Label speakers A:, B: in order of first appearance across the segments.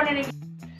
A: நினைக்கிறேன்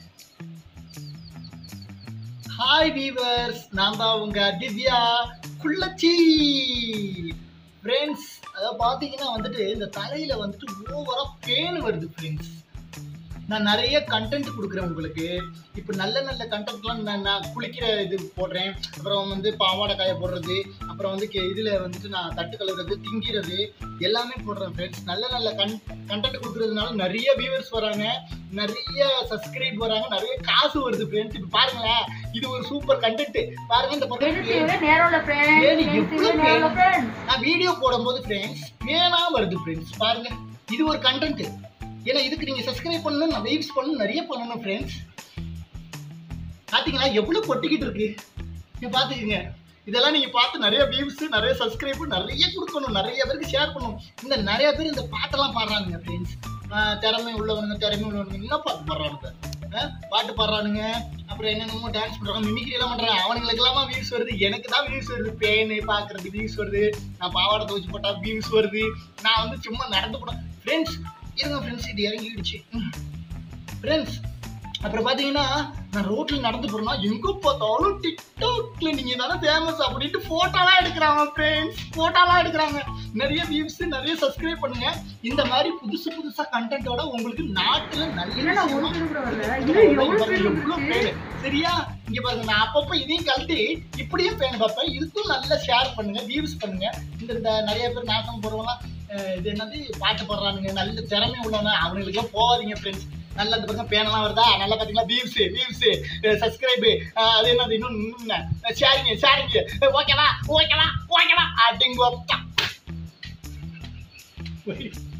B: hi viewers நான் தான் உங்க திவ்யா குள்ளச்சி ஃப்ரெண்ட்ஸ் அதை பார்த்தீங்கன்னா வந்துட்டு இந்த தலையில வந்துட்டு ஓவரா பேன் வருது ஃப்ரெண்ட்ஸ் நான் நிறைய கண்டென்ட் கொடுக்குறேன் உங்களுக்கு இப்போ நல்ல நல்ல கண்டென்ட்லாம் நான் நான் குளிக்கிற இது போடுறேன் அப்புறம் வந்து பாவாடை காய போடுறது அப்புறம் வந்து கே- இதுல வந்துட்டு நான் தட்டு கழுவுறது திங்கிறது எல்லாமே போடுறேன் ஃப்ரெண்ட்ஸ் நல்ல நல்ல கன் கண்டென்ட் கொடுக்குறதுனால நிறைய வியூவர்ஸ் வராங்க நிறைய சப்ஸ்கிரைப் வராங்க நிறைய காசு வருது ஃப்ரெண்ட்ஸ் இப்போ பாருங்களேன் இது ஒரு சூப்பர் கண்டென்ட் பாருங்க இந்த பக்கம்
A: வெனிஸ்டேவே நேரோல ஃப்ரெண்ட்ஸ்
B: ஏன் நீங்க
A: வெனிஸ்டேவே
B: எவ்வளவு
A: நேரோல ஃப்ரெண்ட்ஸ்
B: நான் வீடியோ போடும்போது ஃப்ரெண்ட்ஸ் வேணா வருது ஃப்ரெண்ட்ஸ் பாருங்க இது ஒரு கண்டென்ட் ஏன்னா இதுக்கு நீங்க சப்ஸ்கிரைப் பண்ணணும் நான் வெயிட்ஸ் பண்ணணும் நிறைய பண்ணணும் ஃப்ரெண்ட்ஸ் பாத்தீங்களா எவ்வளவு கொட்டிக்கிட்டு இருக்கு நீங்க பாத்துக்கங்க இதெல்லாம் நீங்க பார்த்து நிறைய வியூஸ் நிறைய சப்ஸ்கிரைப் நிறைய கொடுக்கணும் நிறைய பேருக்கு ஷேர் பண்ணணும் இந்த நிறைய பேர் இந்த பாட்டெல்லாம் பாடுறானுங்க ஃப்ரெண்ட்ஸ் திறமை உள்ளவனுங்க திறமை உள்ளவனுங்க என்ன பாட்டு பாடுறானுங்க ஆஹ் பாட்டு பாடுறானுங்க அப்புறம் என்னென்னமோ டான்ஸ் பண்றாங்க மிமிக்ரி எல்லாம் பண்றாங்க அவனுங்களுக்கு எல்லாமா வியூஸ் வருது எனக்கு தான் வியூஸ் வருது பேனு பாக்குறது வியூஸ் வருது நான் பாவாடை துவச்சு போட்டா வியூஸ் வருது நான் வந்து சும்மா நடந்து போனேன் ஃப்ரெண்ட்ஸ் இருங்க ஃப்ரெண்ட்ஸ் இது இறங்கிடுச்சு ஃப்ரெண்ட்ஸ் அப்புறம் பாத்தீங்கன்னா நான் ரோட்ல நடந்து போறேன்னா எங்க பார்த்தாலும் டிக்டாக்ல நீங்க தானே ஃபேமஸ் அப்படின்ட்டு போட்டோலாம் எடுக்கிறாங்க ஃப்ரெண்ட்ஸ் போட்டோலாம் எடுக்கிறாங்க நிறைய வியூஸ் நிறைய சப்ஸ்கிரைப் பண்ணுங்க இந்த மாதிரி புதுசு புதுசா கண்டென்ட்டோட உங்களுக்கு நாட்டுல
A: என்னடா
B: நல்ல
A: ஒரு பேர் கூட வரல
B: இது
A: இது
B: பாருங்க,
A: எவ்வளவு பேர்
B: எவ்வளவு
A: வந்துருச்சு
B: பேரு. சரியா இங்க பாருங்க நான் அப்பப்ப இதையும் கழட்டி இப்படியும் பேன் பார்ப்பேன் இதுக்கும் நல்லா ஷேர் பண்ணுங்க வியூஸ் பண்ணுங்க இந்த இந்த நிறைய பேர் நாசம் போடுறவங்களாம் அஹ், இது என்னது பாட்டு பாடுறானுங்க நல்ல திறமை உள்ளவங்க அவங்களுக்கு போகாதீங்க ஃப்ரெண்ட்ஸ் நல்ல இந்த பக்கம் பேனெல்லாம் வருதா நல்லா பாத்தீங்களா வியூஸ் வியூஸ் சப்ஸ்கிரைப் அது என்னது இன்னும் ஷேரிங்க ஷேரிங்க ஓகேவா ஓகேவா ஓகேவா அப்படிங்க